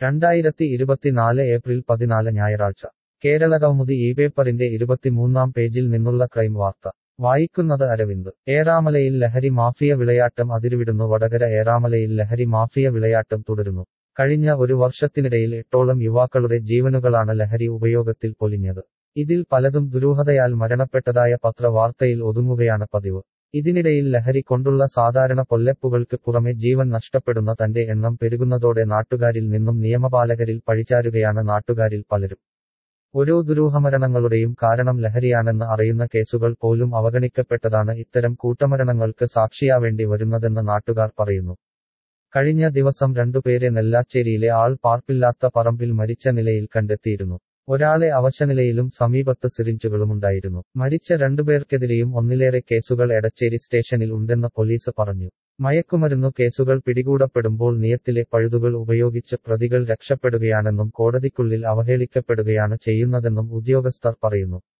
രണ്ടായിരത്തി ഇരുപത്തിനാല് ഏപ്രിൽ പതിനാല് ഞായറാഴ്ച കേരള കൗമുദി ഈ പേപ്പറിന്റെ ഇരുപത്തിമൂന്നാം പേജിൽ നിന്നുള്ള ക്രൈം വാർത്ത വായിക്കുന്നത് അരവിന്ദ് ഏറാമലയിൽ ലഹരി മാഫിയ വിളയാട്ടം അതിരുവിടുന്നു വടകര ഏറാമലയിൽ ലഹരി മാഫിയ വിളയാട്ടം തുടരുന്നു കഴിഞ്ഞ ഒരു വർഷത്തിനിടയിൽ എട്ടോളം യുവാക്കളുടെ ജീവനുകളാണ് ലഹരി ഉപയോഗത്തിൽ പൊലിഞ്ഞത് ഇതിൽ പലതും ദുരൂഹതയാൽ മരണപ്പെട്ടതായ പത്രവാർത്തയിൽ ഒതുങ്ങുകയാണ് പതിവ് ഇതിനിടയിൽ ലഹരി കൊണ്ടുള്ള സാധാരണ കൊല്ലപ്പുകൾക്ക് പുറമെ ജീവൻ നഷ്ടപ്പെടുന്ന തന്റെ എണ്ണം പെരുകുന്നതോടെ നാട്ടുകാരിൽ നിന്നും നിയമപാലകരിൽ പഴിചാരുകയാണ് നാട്ടുകാരിൽ പലരും ഓരോ ദുരൂഹമരണങ്ങളുടെയും കാരണം ലഹരിയാണെന്ന് അറിയുന്ന കേസുകൾ പോലും അവഗണിക്കപ്പെട്ടതാണ് ഇത്തരം കൂട്ടമരണങ്ങൾക്ക് സാക്ഷിയാവേണ്ടി വരുന്നതെന്ന് നാട്ടുകാർ പറയുന്നു കഴിഞ്ഞ ദിവസം രണ്ടുപേരെ നെല്ലാച്ചേരിയിലെ ആൾ പാർപ്പില്ലാത്ത പറമ്പിൽ മരിച്ച നിലയിൽ കണ്ടെത്തിയിരുന്നു ഒരാളെ അവശനിലയിലും സമീപത്ത് സിറിഞ്ചുകളുമുണ്ടായിരുന്നു മരിച്ച രണ്ടുപേർക്കെതിരെയും ഒന്നിലേറെ കേസുകൾ എടച്ചേരി സ്റ്റേഷനിൽ ഉണ്ടെന്ന് പോലീസ് പറഞ്ഞു മയക്കുമരുന്നു കേസുകൾ പിടികൂടപ്പെടുമ്പോൾ നിയത്തിലെ പഴുതുകൾ ഉപയോഗിച്ച് പ്രതികൾ രക്ഷപ്പെടുകയാണെന്നും കോടതിക്കുള്ളിൽ അവഹേളിക്കപ്പെടുകയാണ് ചെയ്യുന്നതെന്നും ഉദ്യോഗസ്ഥർ പറയുന്നു